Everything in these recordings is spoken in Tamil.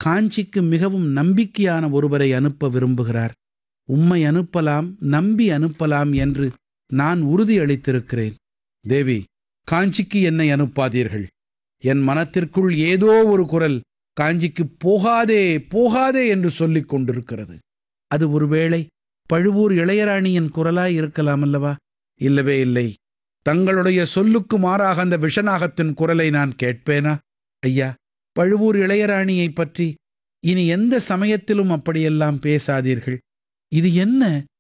காஞ்சிக்கு மிகவும் நம்பிக்கையான ஒருவரை அனுப்ப விரும்புகிறார் உம்மை அனுப்பலாம் நம்பி அனுப்பலாம் என்று நான் உறுதியளித்திருக்கிறேன் தேவி காஞ்சிக்கு என்னை அனுப்பாதீர்கள் என் மனத்திற்குள் ஏதோ ஒரு குரல் காஞ்சிக்கு போகாதே போகாதே என்று சொல்லிக் கொண்டிருக்கிறது அது ஒருவேளை பழுவூர் இளையராணியின் குரலாய் இருக்கலாம் அல்லவா இல்லவே இல்லை தங்களுடைய சொல்லுக்கு மாறாக அந்த விஷநாகத்தின் குரலை நான் கேட்பேனா ஐயா பழுவூர் இளையராணியைப் பற்றி இனி எந்த சமயத்திலும் அப்படியெல்லாம் பேசாதீர்கள் இது என்ன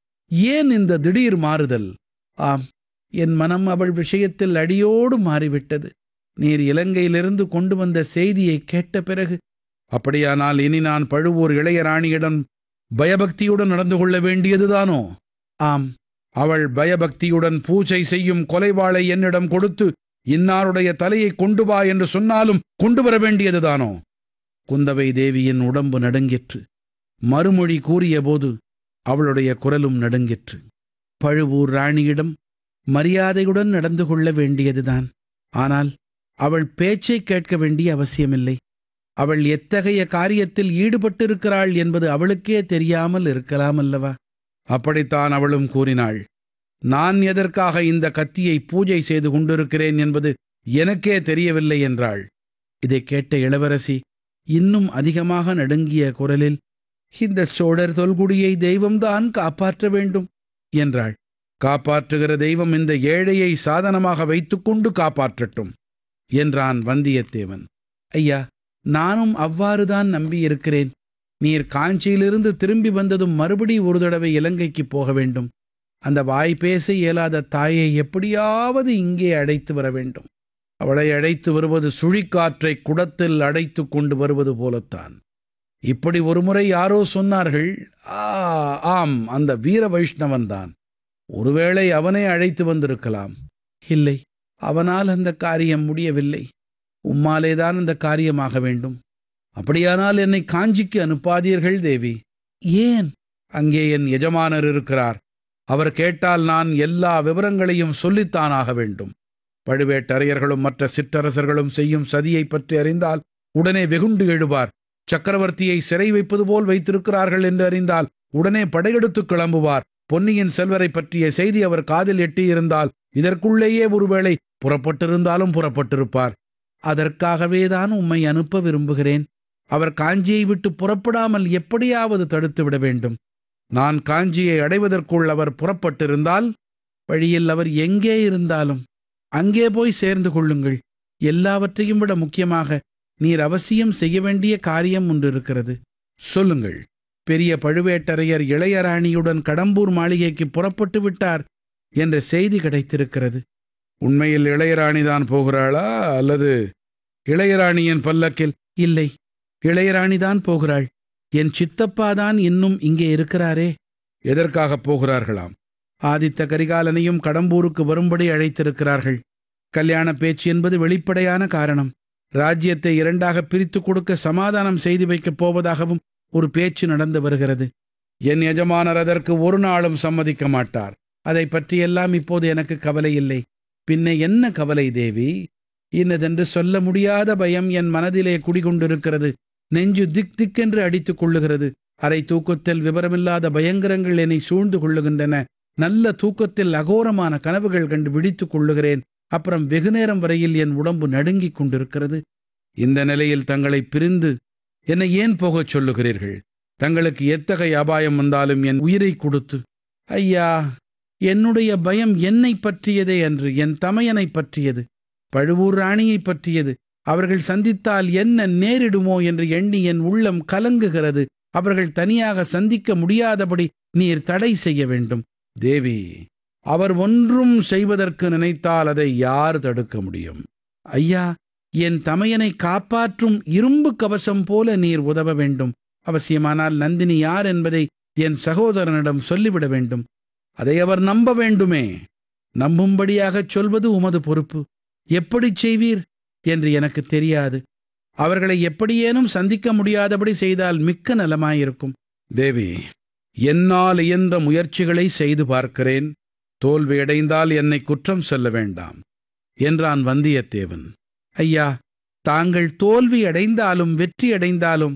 ஏன் இந்த திடீர் மாறுதல் ஆம் என் மனம் அவள் விஷயத்தில் அடியோடு மாறிவிட்டது நீர் இலங்கையிலிருந்து கொண்டு வந்த செய்தியை கேட்ட பிறகு அப்படியானால் இனி நான் பழுவூர் இளையராணியிடம் பயபக்தியுடன் நடந்து கொள்ள வேண்டியதுதானோ ஆம் அவள் பயபக்தியுடன் பூஜை செய்யும் கொலைவாளை என்னிடம் கொடுத்து இன்னாருடைய தலையை கொண்டு வா என்று சொன்னாலும் கொண்டு வர வேண்டியதுதானோ குந்தவை தேவியின் உடம்பு நடுங்கிற்று மறுமொழி கூறியபோது அவளுடைய குரலும் நடுங்கிற்று பழுவூர் ராணியிடம் மரியாதையுடன் நடந்து கொள்ள வேண்டியதுதான் ஆனால் அவள் பேச்சை கேட்க வேண்டிய அவசியமில்லை அவள் எத்தகைய காரியத்தில் ஈடுபட்டிருக்கிறாள் என்பது அவளுக்கே தெரியாமல் இருக்கலாம் அல்லவா அப்படித்தான் அவளும் கூறினாள் நான் எதற்காக இந்த கத்தியை பூஜை செய்து கொண்டிருக்கிறேன் என்பது எனக்கே தெரியவில்லை என்றாள் இதை கேட்ட இளவரசி இன்னும் அதிகமாக நடுங்கிய குரலில் இந்த சோழர் தொல்குடியை தெய்வம்தான் காப்பாற்ற வேண்டும் என்றாள் காப்பாற்றுகிற தெய்வம் இந்த ஏழையை சாதனமாக வைத்துக்கொண்டு காப்பாற்றட்டும் என்றான் வந்தியத்தேவன் ஐயா நானும் அவ்வாறுதான் நம்பியிருக்கிறேன் நீர் காஞ்சியிலிருந்து திரும்பி வந்ததும் மறுபடி ஒரு தடவை இலங்கைக்கு போக வேண்டும் அந்த வாய் பேச இயலாத தாயை எப்படியாவது இங்கே அழைத்து வர வேண்டும் அவளை அழைத்து வருவது சுழிக்காற்றை குடத்தில் அடைத்து கொண்டு வருவது போலத்தான் இப்படி ஒருமுறை யாரோ சொன்னார்கள் ஆ ஆம் அந்த வீர வைஷ்ணவன்தான் ஒருவேளை அவனே அழைத்து வந்திருக்கலாம் இல்லை அவனால் அந்த காரியம் முடியவில்லை உம்மாலேதான் அந்த காரியமாக வேண்டும் அப்படியானால் என்னை காஞ்சிக்கு அனுப்பாதீர்கள் தேவி ஏன் அங்கே என் எஜமானர் இருக்கிறார் அவர் கேட்டால் நான் எல்லா விவரங்களையும் சொல்லித்தான் ஆக வேண்டும் பழுவேட்டரையர்களும் மற்ற சிற்றரசர்களும் செய்யும் சதியைப் பற்றி அறிந்தால் உடனே வெகுண்டு எழுவார் சக்கரவர்த்தியை சிறை வைப்பது போல் வைத்திருக்கிறார்கள் என்று அறிந்தால் உடனே படையெடுத்து கிளம்புவார் பொன்னியின் செல்வரை பற்றிய செய்தி அவர் காதில் எட்டியிருந்தால் இதற்குள்ளேயே ஒருவேளை புறப்பட்டிருந்தாலும் புறப்பட்டிருப்பார் அதற்காகவே தான் உம்மை அனுப்ப விரும்புகிறேன் அவர் காஞ்சியை விட்டு புறப்படாமல் எப்படியாவது தடுத்து விட வேண்டும் நான் காஞ்சியை அடைவதற்குள் அவர் புறப்பட்டிருந்தால் வழியில் அவர் எங்கே இருந்தாலும் அங்கே போய் சேர்ந்து கொள்ளுங்கள் எல்லாவற்றையும் விட முக்கியமாக நீர் அவசியம் செய்ய வேண்டிய காரியம் ஒன்று இருக்கிறது சொல்லுங்கள் பெரிய பழுவேட்டரையர் இளையராணியுடன் கடம்பூர் மாளிகைக்கு புறப்பட்டு விட்டார் என்ற செய்தி கிடைத்திருக்கிறது உண்மையில் இளையராணிதான் போகிறாளா அல்லது இளையராணியின் பல்லக்கில் இல்லை இளையராணிதான் போகிறாள் என் சித்தப்பாதான் இன்னும் இங்கே இருக்கிறாரே எதற்காக போகிறார்களாம் ஆதித்த கரிகாலனையும் கடம்பூருக்கு வரும்படி அழைத்திருக்கிறார்கள் கல்யாண பேச்சு என்பது வெளிப்படையான காரணம் ராஜ்யத்தை இரண்டாக பிரித்து கொடுக்க சமாதானம் செய்து வைக்கப் போவதாகவும் ஒரு பேச்சு நடந்து வருகிறது என் எஜமானர் அதற்கு ஒரு நாளும் சம்மதிக்க மாட்டார் அதை பற்றியெல்லாம் இப்போது எனக்கு கவலை இல்லை பின்ன என்ன கவலை தேவி இன்னதென்று சொல்ல முடியாத பயம் என் மனதிலே குடிகொண்டிருக்கிறது நெஞ்சு திக் திக்கென்று அடித்துக் கொள்ளுகிறது அரை தூக்கத்தில் விவரமில்லாத பயங்கரங்கள் என்னை சூழ்ந்து கொள்ளுகின்றன நல்ல தூக்கத்தில் அகோரமான கனவுகள் கண்டு விழித்துக் கொள்ளுகிறேன் அப்புறம் வெகுநேரம் வரையில் என் உடம்பு நடுங்கிக் கொண்டிருக்கிறது இந்த நிலையில் தங்களை பிரிந்து என்னை ஏன் போகச் சொல்லுகிறீர்கள் தங்களுக்கு எத்தகைய அபாயம் வந்தாலும் என் உயிரை கொடுத்து ஐயா என்னுடைய பயம் என்னை பற்றியதே அன்று என் தமையனை பற்றியது பழுவூர் ராணியை பற்றியது அவர்கள் சந்தித்தால் என்ன நேரிடுமோ என்று எண்ணி என் உள்ளம் கலங்குகிறது அவர்கள் தனியாக சந்திக்க முடியாதபடி நீர் தடை செய்ய வேண்டும் தேவி அவர் ஒன்றும் செய்வதற்கு நினைத்தால் அதை யார் தடுக்க முடியும் ஐயா என் தமையனை காப்பாற்றும் இரும்பு கவசம் போல நீர் உதவ வேண்டும் அவசியமானால் நந்தினி யார் என்பதை என் சகோதரனிடம் சொல்லிவிட வேண்டும் அதை அவர் நம்ப வேண்டுமே நம்பும்படியாகச் சொல்வது உமது பொறுப்பு எப்படி செய்வீர் என்று எனக்கு தெரியாது அவர்களை எப்படியேனும் சந்திக்க முடியாதபடி செய்தால் மிக்க நலமாயிருக்கும் தேவி என்னால் இயன்ற முயற்சிகளை செய்து பார்க்கிறேன் தோல்வியடைந்தால் என்னை குற்றம் சொல்ல வேண்டாம் என்றான் வந்தியத்தேவன் ஐயா தாங்கள் தோல்வி அடைந்தாலும் வெற்றி அடைந்தாலும்